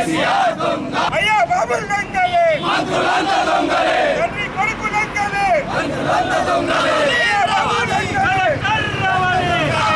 అయ్యా బాబులు దొంగలే తండ్రి కొడుకు దొంగలే అయ్యా బాబులు దొంగలే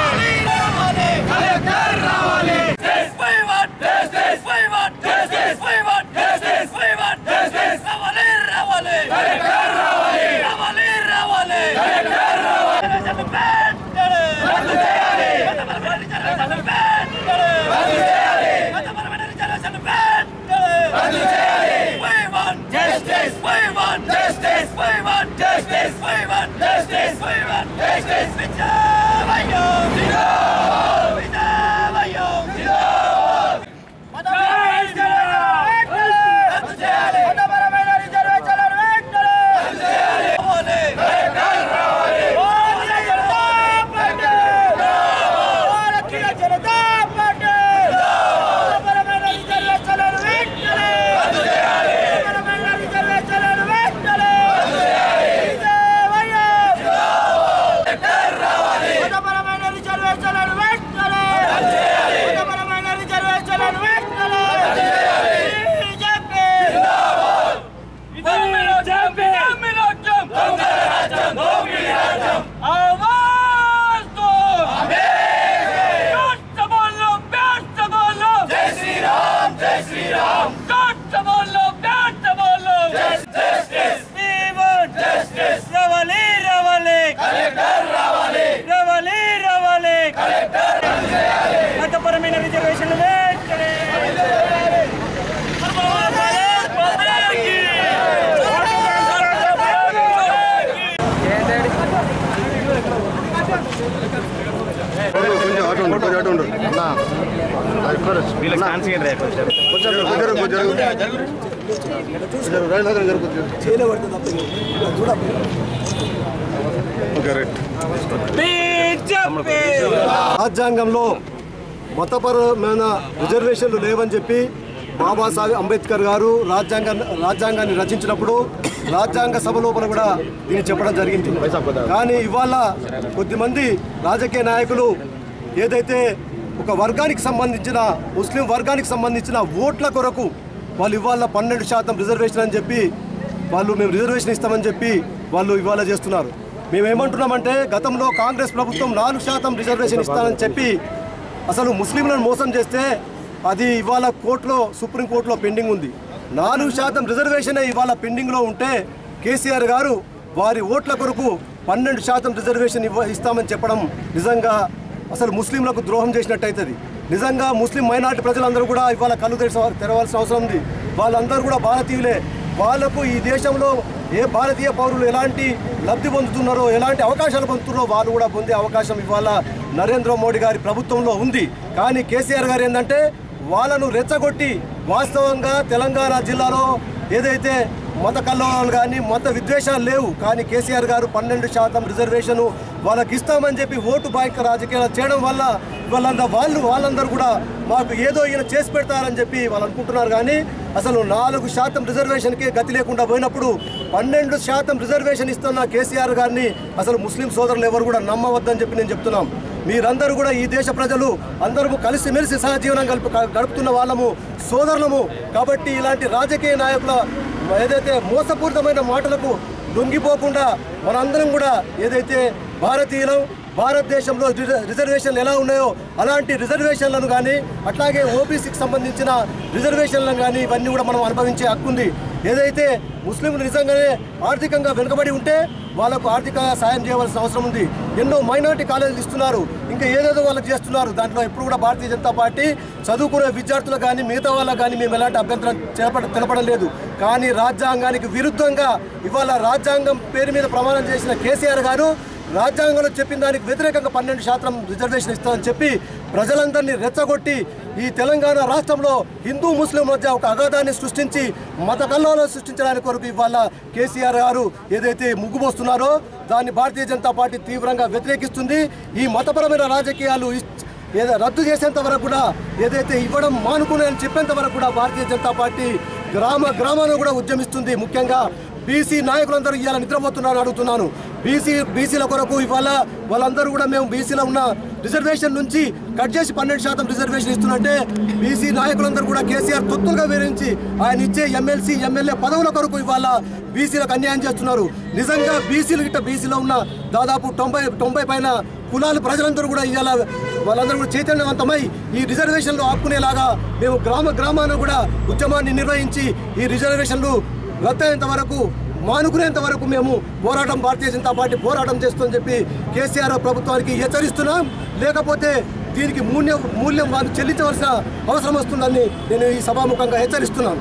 Justice! We want justice! We want justice! We want justice! We want justice! విజయవయం! విజయవయం! రద్దు చేయాలి! రావాలి! భారతీయ జనతా పార్టీ! భారతీయ జనతా పార్టీ! మతపరమైన రిజర్వేషన్లను వెంటనే! మతపరమైన రిజర్వేషన్లను వెంటనే! విజయవయం! మతపరమైన రిజర్వేషన్లను వెంటనే! మతపరమైన రిజర్వేషన్లను వెంటనే! బీజేపీ! आवाज दो कट बोलो बैठ बोलो जय श्री राम जय श्री राम कट बोलो बैठ बोलो justice justice Ravali Ravali collector Ravali Ravali Ravali collector మతపరమైన రిజర్వేషన్లు వెంటనే భారత్ మాతా కీ కొంచెం అటు ఉండు కొంచెం అటు ఉండు వీళ్ళకి ఛాన్స్ ఇవ్వండి రేపు కొంచెం కొంచెం కొంచెం కొంచెం రైట్ దగ్గర జరుగు కొంచెం ఓకే రైట్ బీజేపీ రాజ్యాంగంలో మతపరమైన రిజర్వేషన్లు లేవని చెప్పి బాబాసాహెబ్ అంబేద్కర్ గారు రాజ్యాంగ రాజ్యాంగాన్ని రచించినప్పుడు రాజ్యాంగ సభ లోపల కూడా దీన్ని చెప్పడం జరిగింది కానీ ఇవాళ కొద్దిమంది రాజకీయ నాయకులు ఏదైతే ఒక వర్గానికి సంబంధించిన ముస్లిం వర్గానికి సంబంధించిన ఓట్ల కొరకు వాళ్ళు ఇవాళ పన్నెండు శాతం రిజర్వేషన్ అని చెప్పి వాళ్ళు మేము రిజర్వేషన్ ఇస్తామని చెప్పి వాళ్ళు ఇవాళ చేస్తున్నారు మేము ఏమంటున్నామంటే గతంలో కాంగ్రెస్ ప్రభుత్వం నాలుగు శాతం రిజర్వేషన్ ఇస్తానని చెప్పి అసలు ముస్లింలను మోసం చేస్తే అది ఇవాళ కోర్టులో సుప్రీంకోర్టులో పెండింగ్ ఉంది నాలుగు శాతం రిజర్వేషన్ ఇవాళ పెండింగ్లో ఉంటే కేసీఆర్ గారు వారి ఓట్ల కొరకు పన్నెండు శాతం రిజర్వేషన్ ఇవ్వ ఇస్తామని చెప్పడం నిజంగా అసలు ముస్లింలకు ద్రోహం చేసినట్టు అవుతుంది నిజంగా ముస్లిం మైనార్టీ ప్రజలందరూ కూడా ఇవాళ కళ్ళు తెరవ తెరవాల్సిన అవసరం ఉంది వాళ్ళందరూ కూడా భారతీయులే వాళ్లకు ఈ దేశంలో ఏ భారతీయ పౌరులు ఎలాంటి లబ్ధి పొందుతున్నారో ఎలాంటి అవకాశాలు పొందుతున్నారో వాళ్ళు కూడా పొందే అవకాశం ఇవాళ నరేంద్ర మోడీ గారి ప్రభుత్వంలో ఉంది కానీ కేసీఆర్ గారు ఏంటంటే వాళ్ళను రెచ్చగొట్టి వాస్తవంగా తెలంగాణ జిల్లాలో ఏదైతే మత కల్లోలాలు కానీ మత విద్వేషాలు లేవు కానీ కేసీఆర్ గారు పన్నెండు శాతం రిజర్వేషన్ వాళ్ళకి ఇస్తామని చెప్పి ఓటు బ్యాంక్ రాజకీయాలు చేయడం వల్ల వాళ్ళందరూ వాళ్ళు వాళ్ళందరూ కూడా మాకు ఏదో ఈయన చేసి పెడతారని చెప్పి వాళ్ళు అనుకుంటున్నారు కానీ అసలు నాలుగు శాతం రిజర్వేషన్కి గతి లేకుండా పోయినప్పుడు పన్నెండు శాతం రిజర్వేషన్ ఇస్తున్న కేసీఆర్ గారిని అసలు ముస్లిం సోదరులు ఎవరు కూడా నమ్మవద్దని చెప్పి నేను చెప్తున్నాం మీరందరూ కూడా ఈ దేశ ప్రజలు అందరము కలిసిమెలిసి సహజీవనం గడుపు గడుపుతున్న వాళ్ళము సోదరులము కాబట్టి ఇలాంటి రాజకీయ నాయకుల ఏదైతే మోసపూరితమైన మాటలకు లొంగిపోకుండా మనందరం కూడా ఏదైతే భారతీయులం భారతదేశంలో రిజ- రిజర్వేషన్లు ఎలా ఉన్నాయో అలాంటి రిజర్వేషన్లను కానీ అట్లాగే ఓబీసీకి సంబంధించిన రిజర్వేషన్లను కానీ ఇవన్నీ కూడా మనం అనుభవించే హక్కు ఉంది ఏదైతే ముస్లింలు నిజంగానే ఆర్థికంగా వెనుకబడి ఉంటే వాళ్ళకు ఆర్థిక సాయం చేయవలసిన అవసరం ఉంది ఎన్నో మైనారిటీ కాలేజీలు ఇస్తున్నారు ఇంకా ఏదేదో వాళ్ళకి చేస్తున్నారు దాంట్లో ఎప్పుడు కూడా భారతీయ జనతా పార్టీ చదువుకునే విద్యార్థులకు కానీ మిగతా వాళ్ళకి కానీ మేము ఎలాంటి అభ్యంతరం చేపడ తెలపడం లేదు కానీ రాజ్యాంగానికి విరుద్ధంగా ఇవాళ రాజ్యాంగం పేరు మీద ప్రమాణం చేసిన కేసీఆర్ గారు రాజ్యాంగంలో చెప్పిన దానికి వ్యతిరేకంగా పన్నెండు శాతం రిజర్వేషన్ ఇస్తామని చెప్పి ప్రజలందరినీ రెచ్చగొట్టి ఈ తెలంగాణ రాష్ట్రంలో హిందూ ముస్లిం మధ్య ఒక అగాధాన్ని సృష్టించి మత కల్లోలం సృష్టించడానికి కొరకు ఇవాళ కేసీఆర్ గారు ఏదైతే ముగ్గుపోస్తున్నారో దాన్ని భారతీయ జనతా పార్టీ తీవ్రంగా వ్యతిరేకిస్తుంది ఈ మతపరమైన రాజకీయాలు ఇచ్- ఏదో రద్దు చేసేంత వరకు కూడా ఏదైతే ఇవ్వడం మానుకునే అని చెప్పేంత వరకు కూడా భారతీయ జనతా పార్టీ గ్రామ గ్రామాలను కూడా ఉద్యమిస్తుంది ముఖ్యంగా బీసీ నాయకులందరూ ఇవాళ నిద్రపోతున్నారని అడుగుతున్నాను బీసీ బీసీల కొరకు ఇవాళ వాళ్ళందరూ కూడా మేము బీసీలో ఉన్న రిజర్వేషన్ నుంచి కట్ చేసి పన్నెండు శాతం రిజర్వేషన్ ఇస్తున్నట్టే బీసీ నాయకులందరూ కూడా కేసీఆర్ తొత్తులుగా వివరించి ఆయన ఇచ్చే ఎమ్మెల్సీ ఎమ్మెల్యే పదవుల కొరకు ఇవాళ బీసీలకు అన్యాయం చేస్తున్నారు నిజంగా బీసీలు గిట్ట బీసీలో ఉన్న దాదాపు తొంభై తొంభై పైన కులాల ప్రజలందరూ కూడా ఇవాళ వాళ్ళందరూ కూడా చైతన్యవంతమై ఈ రిజర్వేషన్లు ఆపుకునేలాగా మేము గ్రామ గ్రామాన కూడా ఉద్యమాన్ని నిర్వహించి ఈ రిజర్వేషన్లు రద్దయ్యేంత వరకు మానుకునేంత వరకు మేము పోరాటం భారతీయ జనతా పార్టీ పోరాటం చేస్తుందని చెప్పి కేసీఆర్ ప్రభుత్వానికి హెచ్చరిస్తున్నాం లేకపోతే దీనికి మూల్యం మూల్యం వారు చెల్లించవలసిన అవసరం వస్తుందని నేను ఈ సభాముఖంగా హెచ్చరిస్తున్నాను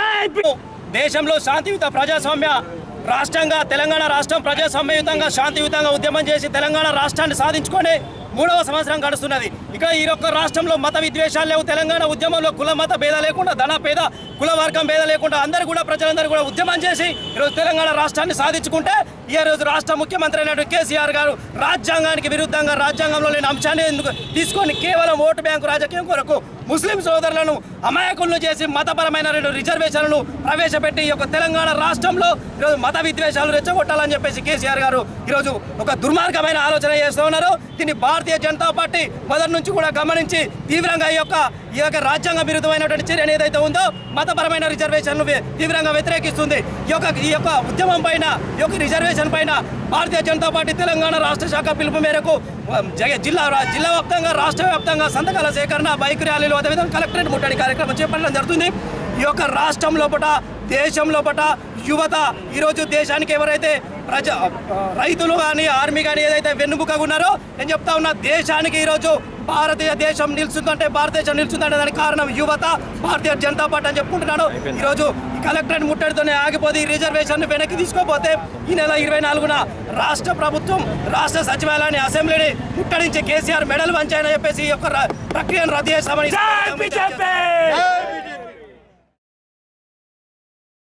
దేశంలో శాంతియుత ప్రజాస్వామ్య రాష్ట్రంగా తెలంగాణ రాష్ట్రం ప్రజాస్వామ్యయుతంగా శాంతియుతంగా ఉద్యమం చేసి తెలంగాణ రాష్ట్రాన్ని సాధించుకొని మూడవ సంవత్సరం గడుస్తున్నది ఇక్కడ ఈ యొక్క రాష్ట్రంలో మత విద్వేషాలు లేవు తెలంగాణ ఉద్యమంలో కుల మత భేద లేకుండా ధన పేద కుల వర్గం భేద లేకుండా అందరూ కూడా ప్రజలందరూ కూడా ఉద్యమం చేసి ఈరోజు తెలంగాణ రాష్ట్రాన్ని సాధించుకుంటే ఈ రోజు రాష్ట్ర ముఖ్యమంత్రి అయినటువంటి కేసీఆర్ గారు రాజ్యాంగానికి విరుద్ధంగా రాజ్యాంగంలో లేని అంశాన్ని ఎందుకు తీసుకొని కేవలం ఓటు బ్యాంకు రాజకీయం కొరకు ముస్లిం సోదరులను అమాయకులను చేసి మతపరమైన రెండు రిజర్వేషన్లను ప్రవేశపెట్టి ఈ యొక్క తెలంగాణ రాష్ట్రంలో ఈరోజు మత విద్వేషాలు రెచ్చగొట్టాలని చెప్పేసి కేసీఆర్ గారు ఈరోజు ఒక దుర్మార్గమైన ఆలోచన చేస్తూ ఉన్నారు దీన్ని భారతీయ జనతా పార్టీ మొదటి నుంచి కూడా గమనించి తీవ్రంగా ఈ యొక్క ఈ యొక్క రాజ్యాంగ విరుద్ధమైనటువంటి చర్య ఏదైతే ఉందో మతపరమైన రిజర్వేషన్లు వే- తీవ్రంగా వ్యతిరేకిస్తుంది ఈ యొక్క ఈ యొక్క ఉద్యమం పైన ఈ యొక్క రిజర్వేషన్ పైన భారతీయ జనతా పార్టీ తెలంగాణ రాష్ట్ర శాఖ పిలుపు మేరకు ఆ, జగ- జిల్లా రా- జిల్లా వ్యాప్తంగా రాష్ట్ర వ్యాప్తంగా సంతకాల సేకరణ బైక్ ర్యాలీలు అదేవిధంగా కలెక్టరేట్ ముట్టడి కార్యక్రమం చేపట్టడం జరుగుతుంది ఈ యొక్క రాష్ట్రం లోపల దేశం లోపల యువత ఈరోజు దేశానికి ఎవరైతే ప్రజ ఆ, రైతులు కానీ ఆర్మీ కానీ ఏదైతే వెన్నుముకగా ఉన్నారో నేను చెప్తా ఉన్నా దేశానికి ఈరోజు భారతీయ దేశం నిలుస్తుందంటే భారతదేశం నిలుస్తుందంటే దానికి కారణం యువత భారతీయ జనతా పార్టీ అని చెప్పుకుంటున్నాను ఈరోజు ఈ కలెక్టరేట్ ముట్టడితోనే ఆగిపోతే ఈ రిజర్వేషన్ వెనక్కి తీసుకోపోతే ఈ నెల ఇరవై నాలుగున రాష్ట్ర ప్రభుత్వం రాష్ట్ర సచివాలయాన్ని అసెంబ్లీని ముట్టడించి కేసీఆర్ మెడల్ వంచాయని చెప్పేసి ఈ యొక్క ర- ప్రక్రియను రద్దు చేస్తామని